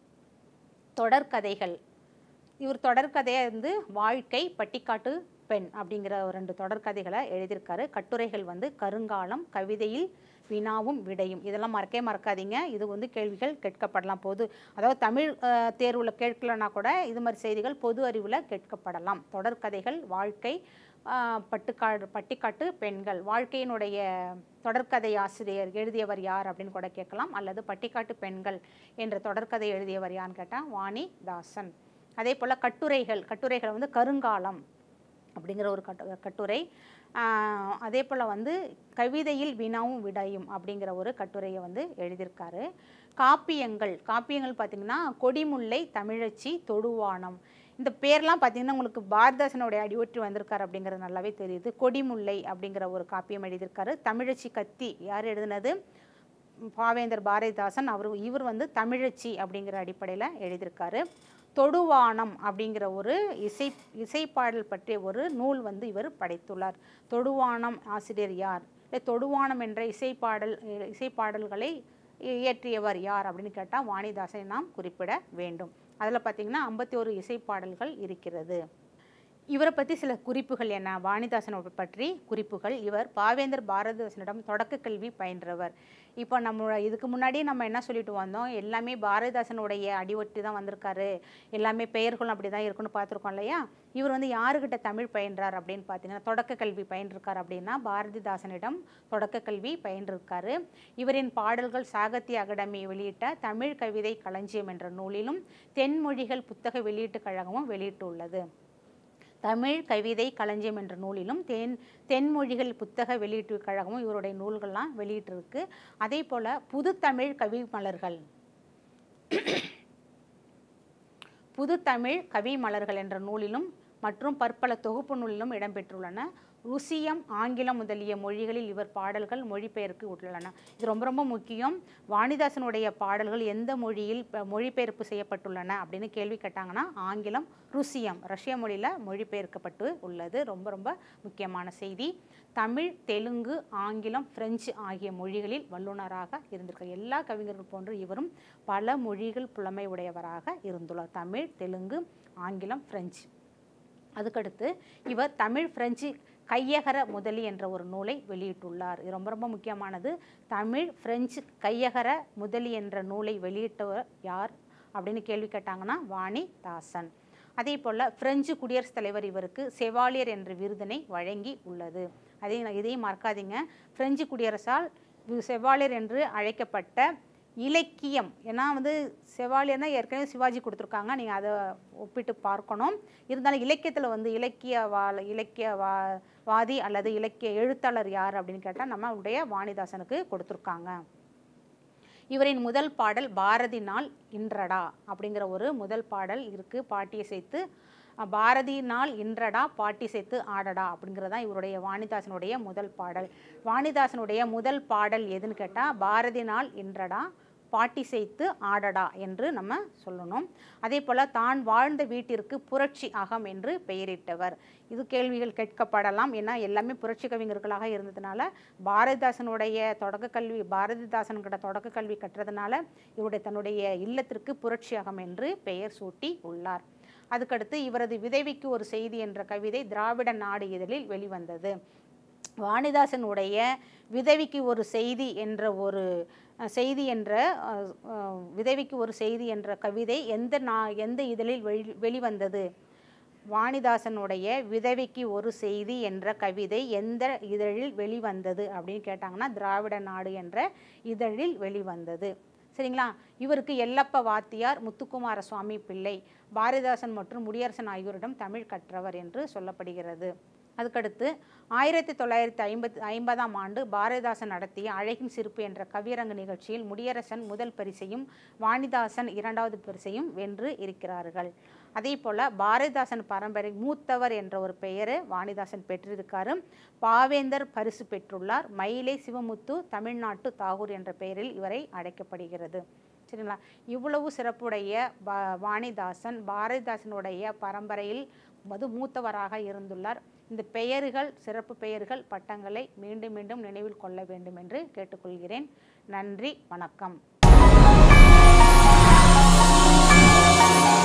தொடர்கதைகள் இவர் தொடர்கதையை வந்து வாழ்க்கை பட்டிக்காட்டு பெண் அப்படிங்கிற ஒரு ரெண்டு தொடர்கதைகளை எழுதியிருக்காரு கட்டுரைகள் வந்து கருங்காலம் கவிதையில் வினாவும் விடையும் இதெல்லாம் மறக்கவே மறக்காதீங்க இது வந்து கேள்விகள் கேட்கப்படலாம் பொது அதாவது தமிழ் தேர்வில் கேட்கலனா கூட இது மாதிரி செய்திகள் பொது அறிவில் கேட்கப்படலாம் தொடர்கதைகள் வாழ்க்கை ஆஹ், பட்டுக்காடு பட்டிக்காட்டு பெண்கள் வாழ்க்கையினுடைய தொடர்கதை ஆசிரியர் எழுதியவர் யார் அப்படின்னு கூட கேட்கலாம் அல்லது பட்டிக்காட்டு பெண்கள் என்ற தொடர்கதை எழுதியவர் யாருன்னு கேட்டால் வாணிதாசன் அதே போல் கட்டுரைகள் கட்டுரைகள் வந்து கருங்காலம் அப்படிங்கிற ஒரு கட்டு கட்டுரை ஆஹ், அதே போல் வந்து கவிதையில் வினாவும் விடையும் அப்படிங்கிற ஒரு கட்டுரையை வந்து எழுதியிருக்காரு காப்பியங்கள் காப்பியங்கள் பார்த்திங்கன்னா கொடிமுல்லை தமிழச்சி தொடுவானம் இந்த பேர்லாம் பார்த்தீங்கன்னா உங்களுக்கு பாரதாசனுடைய அடிவொற்றி வந்திருக்காரு அப்படிங்கிறது நல்லாவே தெரியுது கொடிமுல்லை அப்படிங்கிற ஒரு காப்பியம் எழுதியிருக்காரு தமிழச்சி கத்தி யார் எழுதினது பாவேந்தர் பாரதிதாசன் அவர் இவர் வந்து தமிழச்சி அப்படிங்கிற அடிப்படையில் எழுதியிருக்காரு தொடுவானம் அப்படிங்கிற ஒரு இசை இசைப்பாடல் பற்றிய ஒரு நூல் வந்து இவர் படைத்துள்ளார் தொடுவானம் ஆசிரியர் யார் இல்லை தொடுவானம் என்ற இசைப்பாடல் இசைப்பாடல்களை இயற்றியவர் யார் அப்படின்னு கேட்டால் வாணிதாசனை நாம் குறிப்பிட வேண்டும் அதில் பார்த்தீங்கன்னா ஐம்பத்தி ஒரு இசைப்பாடல்கள் இருக்கிறது இவரை பற்றி சில குறிப்புகள் என்ன வாணிதாசனை பற்றி குறிப்புகள் இவர் பாவேந்தர் பாரதிதாசனிடம் தொடக்க கல்வி பயின்றவர் இப்போ நம்ம இதுக்கு முன்னாடி நம்ம என்ன சொல்லிட்டு வந்தோம் எல்லாமே பாரதிதாசனுடைய அடிவொட்டி தான் வந்திருக்காரு எல்லாமே பெயர்களும் அப்படி தான் இருக்குன்னு பார்த்துருக்கோம் இல்லையா இவர் வந்து யாருக்கிட்ட தமிழ் பயின்றார் அப்படின்னு பார்த்தீங்கன்னா தொடக்க கல்வி பயின்றிருக்கார் அப்படின்னா பாரதிதாசனிடம் தொடக்க கல்வி பயின்றிருக்காரு இவரின் பாடல்கள் சாகித்ய அகாடமி வெளியிட்ட தமிழ் கவிதை களஞ்சியம் என்ற நூலிலும் தென்மொழிகள் புத்தக வெளியீட்டுக் கழகமும் வெளியிட்டுள்ளது தமிழ் கவிதை களஞ்சியம் என்ற நூலிலும் தென் தென்மொழிகள் புத்தக வெளியீட்டு கழகமும் இவருடைய நூல்கள்லாம் வெளியிட்டிருக்கு அதே போல் புதுத்தமிழ் கவி மலர்கள் புதுத்தமிழ் கவி மலர்கள் என்ற நூலிலும் மற்றும் பற்பல தொகுப்பு நூலிலும் இடம்பெற்றுள்ளன ருசியம் ஆங்கிலம் முதலிய மொழிகளில் இவர் பாடல்கள் மொழிபெயர்க்கு உள்ளன இது ரொம்ப ரொம்ப முக்கியம் வாணிதாசனுடைய பாடல்கள் எந்த மொழியில் ப- மொழிபெயர்ப்பு செய்யப்பட்டுள்ளன அப்படின்னு கேள்வி கேட்டாங்கன்னா ஆங்கிலம் ருசியம் ரஷ்ய மொழியில் மொழிபெயர்க்கப்பட்டு உள்ளது ரொம்ப ரொம்ப முக்கியமான செய்தி தமிழ் தெலுங்கு ஆங்கிலம் பிரெஞ்சு ஆகிய மொழிகளில் வல்லுநராக இருந்திருக்கார் எல்லா கவிஞர்கள் போன்று இவரும் பல மொழிகள் புலமை உடையவராக இருந்துள்ளார் தமிழ் தெலுங்கு ஆங்கிலம் பிரெஞ்சு அதுக்கடுத்து இவர் தமிழ் பிரெஞ்சு கையகர முதலி என்ற ஒரு நூலை வெளியிட்டுள்ளார் இது ரொம்ப ரொம்ப முக்கியமானது தமிழ் பிரெஞ்சு கையகர முதலி என்ற நூலை வெளியிட்டவர் யார் அப்படின்னு கேள்வி கேட்டாங்கன்னா வாணிதாசன் அதே போல் பிரெஞ்சு குடியரசுத் தலைவர் இவருக்கு செவாலியர் என்ற விருதினை வழங்கி உள்ளது அதே இதையும் மறக்காதீங்க பிரெஞ்சு குடியரசால் வி- செவாலியர் என்று அழைக்கப்பட்ட இலக்கியம் ஏன்னா வந்து செவாலியர்னா ஏற்கனவே சிவாஜி கொடுத்துருக்காங்க நீங்கள் அதை ஒப்பிட்டு பார்க்கணும் இருந்தாலும் இலக்கியத்தில் வந்து இலக்கிய வா இலக்கிய வா வாதி அல்லது இலக்கிய எழுத்தாளர் யார் அப்படின்னு கேட்டால் நம்ம உடைய வாணிதாசனுக்கு கொடுத்துருக்காங்க இவரின் முதல் பாடல் பாரதி நாள் இன்றடா அப்படிங்கிற ஒரு முதல் பாடல் இருக்குது பாட்டியை சேர்த்து அஹ், பாரதி நாள் இன்றடா பாட்டி சேர்த்து ஆடடா அப்படிங்கிறதான் இவருடைய வாணிதாசனுடைய முதல் பாடல் வாணிதாசனுடைய முதல் பாடல் எதுன்னு கேட்டால் பாரதி நாள் இன்றடா பாட்டி செய்து ஆடடா என்று நம்ம சொல்லணும் அதே போல் தான் வாழ்ந்த வீட்டிற்கு புரட்சி அகம் என்று பெயரிட்டவர் இது கேள்விகள் கேட்கப்படலாம் ஏன்னா எல்லாமே புரட்சி கவிஞர்களாக இருந்ததுனால பாரதிதாசனுடைய தொடக்க கல்வி பாரதிதாசன் கிட்ட தொடக்க கல்வி கற்றதுனால இவருடைய தன்னுடைய இல்லத்திற்கு புரட்சி அகம் என்று பெயர் சூட்டி உள்ளார் அதுக்கடுத்து இவரது விதைவிக்கு ஒரு செய்தி என்ற கவிதை திராவிட நாடு இதழில் வெளிவந்தது வாணிதாசனுடைய விதவிக்கு ஒரு செய்தி என்ற ஒரு அஹ், செய்தி என்ற அஹ், அஹ், விதவிக்கு ஒரு செய்தி என்ற கவிதை எந்த நா எந்த இதழில் வெளி வெளிவந்தது வாணிதாசனுடைய விதவைக்கு ஒரு செய்தி என்ற கவிதை எந்த இதழில் வெளிவந்தது அப்படின்னு கேட்டாங்கன்னா திராவிட நாடு என்ற இதழில் வெளிவந்தது சரிங்களா இவருக்கு எல்லப்ப வாத்தியார் முத்துக்குமார சுவாமி பிள்ளை பாரதிதாசன் மற்றும் முடியரசன் ஆகியோரிடம் தமிழ் கற்றவர் என்று சொல்லப்படுகிறது அதுக்கடுத்து ஆயிரத்தி தொள்ளாயிரத்தி ஐம்பத்தி ஐம்பதாம் ஆண்டு பாரதிதாசன் நடத்திய அழகின் சிரிப்பு என்ற கவியரங்கு நிகழ்ச்சியில் முடியரசன் முதல் பரிசையும் வாணிதாசன் இரண்டாவது பரிசையும் வென்று இருக்கிறார்கள் அதே போல் பாரதிதாசன் பரம்பரை மூத்தவர் என்ற ஒரு பெயரை வாணிதாசன் பெற்றிருக்காரு பாவேந்தர் பரிசு பெற்றுள்ளார் மயிலை சிவமுத்து தமிழ்நாட்டு தாகூர் என்ற பெயரில் இவரை அழைக்கப்படுகிறது சரிங்களா இவ்வளவு சிறப்புடைய பா வாணிதாசன் பாரதிதாசனுடைய பரம்பரையில் மது மூத்தவராக இருந்துள்ளார் இந்த பெயர்கள் சிறப்பு பெயர்கள் பட்டங்களை மீண்டும் மீண்டும் நினைவில் கொள்ள வேண்டும் என்று கேட்டுக்கொள்கிறேன் நன்றி வணக்கம்